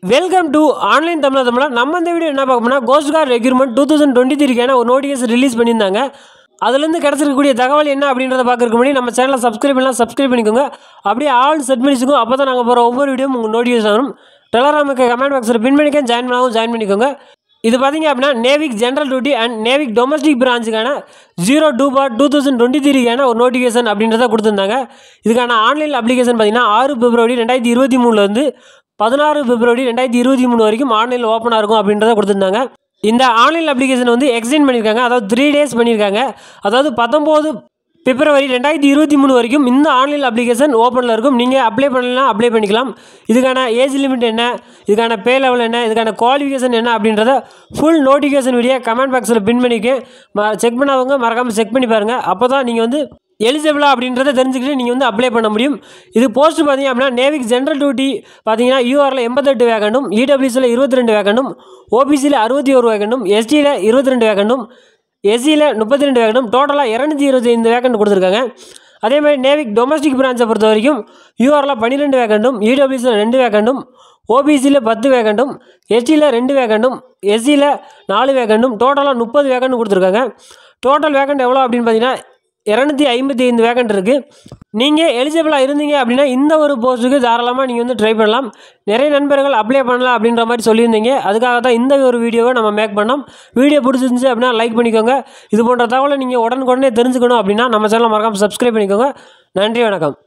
welcome to online Tamil தமிழா நம்ம இந்த வீடியோ என்ன பார்க்க போனால் coast guard requirement two thousand twenty த்ரீக்கான ஒரு நோட்டிஃபிகேஷன் ரிலீஸ் பண்ணியிருந்தாங்க அதுலேருந்து கிடச்சிருக்கக்கூடிய தகவல் என்ன அப்படின்றத பார்க்கறதுக்கு முன்னாடி நம்ம சேனலை சப்ஸ்கிரைப் பண்ணலாம் சப்ஸ்கிரைப் பண்ணிக்கோங்க அப்படியே ஆல் செட் பண்ணிச்சுக்கோங்க அப்போ தான் நாங்கள் போகிற ஒவ்வொரு வீடியோ உங்கள் நோட்டிஃபிகேஷன் வரும் டெலராமுக்கு கமெண்ட் பாக்ஸில் பின் பண்ணிக்க ஜாயின் பண்ணாவும் ஜாயின் பண்ணிக்கோங்க இது பார்த்தீங்க அப்படின்னா Navik general duty and Navik domestic பிரான்ச்சுக்கான zero two bar two thousand twenty த்ரீக்கான ஒரு நோட்டிஃபிகேஷன் அப்படின்றத கொடுத்துருந்தாங்க இதுக்கான ஆன்லைன் அப்ளிகேஷன் பார்த்தீங்கன்னா ஆறு பிப்ரவரி ரெண்டாயிரத்தி இருபத்தி மூணுலேருந்து பதினாறு பிப்ரவரி ரெண்டாயிரத்தி இருபத்தி மூணு வரைக்கும் ஆன்லைனில் ஓப்பனாக இருக்கும் அப்படின்றத கொடுத்துருந்தாங்க இந்த ஆன்லைன் அப்ளிகேஷன் வந்து எக்ஸ்டெண்ட் பண்ணியிருக்காங்க அதாவது த்ரீ டேஸ் பண்ணியிருக்காங்க அதாவது பத்தொம்போது பிப்ரவரி ரெண்டாயிரத்தி இருபத்தி மூணு வரைக்கும் இந்த ஆன்லைன் அப்ளிகேஷன் ஓப்பனில் இருக்கும் நீங்கள் அப்ளை பண்ணலாம் அப்ளை பண்ணிக்கலாம் இதுக்கான ஏஜ் லிமிட் என்ன இதுக்கான பே லெவல் என்ன இதுக்கான குவாலிஃபிகேஷன் என்ன அப்படின்றத ஃபுல் நோட்டிஃபிகேஷன் வீடியோ கமெண்ட் பாக்ஸில் பின் பண்ணிக்க செக் பண்ணாதவங்க மறக்காமல் செக் பண்ணி பாருங்கள் அப்போ தான் நீங்கள் வந்து எலிஜிபிளா அப்படின்றத தெரிஞ்சுக்கிட்டு நீங்கள் வந்து அப்ளை பண்ண முடியும் இது போஸ்ட் பார்த்தீங்க அப்படின்னா நேவிக் ஜென்ரல் டியூட்டி பார்த்தீங்கன்னா யூஆரில் எண்பத்தெட்டு வேகண்டும் இடபிள்யூசியில் இருபத்தி ரெண்டு வேகண்டும் ஓபிசியில் அறுபத்தி ஒரு வேகண்டும் எஸ்டியில் இருபத்தி ரெண்டு வேகண்டும் எஸ்சியில் முப்பத்தி ரெண்டு வேகண்டும் டோட்டலாக இரநூத்தி இருபத்தி ஐந்து வேகண்ட் கொடுத்துருக்காங்க அதே மாதிரி நேவிக் டொமஸ்டிக் பிரான்ச்சை பொறுத்த வரைக்கும் யூஆரில் பன்னிரெண்டு வேகண்டும் இடபிள்யூசியில் ரெண்டு வேகண்டும் ஓபிசியில் பத்து வேகண்டும் எஸ்டியில் ரெண்டு வேகண்டும் எஸ்சியில் நாலு வேகண்டும் டோட்டலாக முப்பது வேகண்ட் கொடுத்துருக்காங்க டோட்டல் வேகண்ட் எவ்வளோ அப்படின்னு பார்த்தீங்கன்னா இரநூத்தி ஐம்பத்தி ஐந்து வேகண்ட் இருக்குது நீங்கள் எலிஜிபிளாக இருந்தீங்க அப்படின்னா இந்த ஒரு போஸ்ட்டுக்கு தாராளமாக நீங்கள் வந்து ட்ரை பண்ணலாம் நிறைய நண்பர்கள் அப்ளை பண்ணலாம் அப்படின்ற மாதிரி சொல்லியிருந்தீங்க அதுக்காக தான் இந்த ஒரு வீடியோவை நம்ம மேக் பண்ணோம் வீடியோ பிடிச்சிருந்துச்சு அப்படின்னா லைக் பண்ணிக்கோங்க இது போன்ற தகவலை நீங்கள் உடனுக்குடனே தெரிஞ்சுக்கணும் அப்படின்னா நம்ம சேனலை மறக்காமல் சப்ஸ்கிரைப் பண்ணிக்கோங்க நன்றி வணக்கம்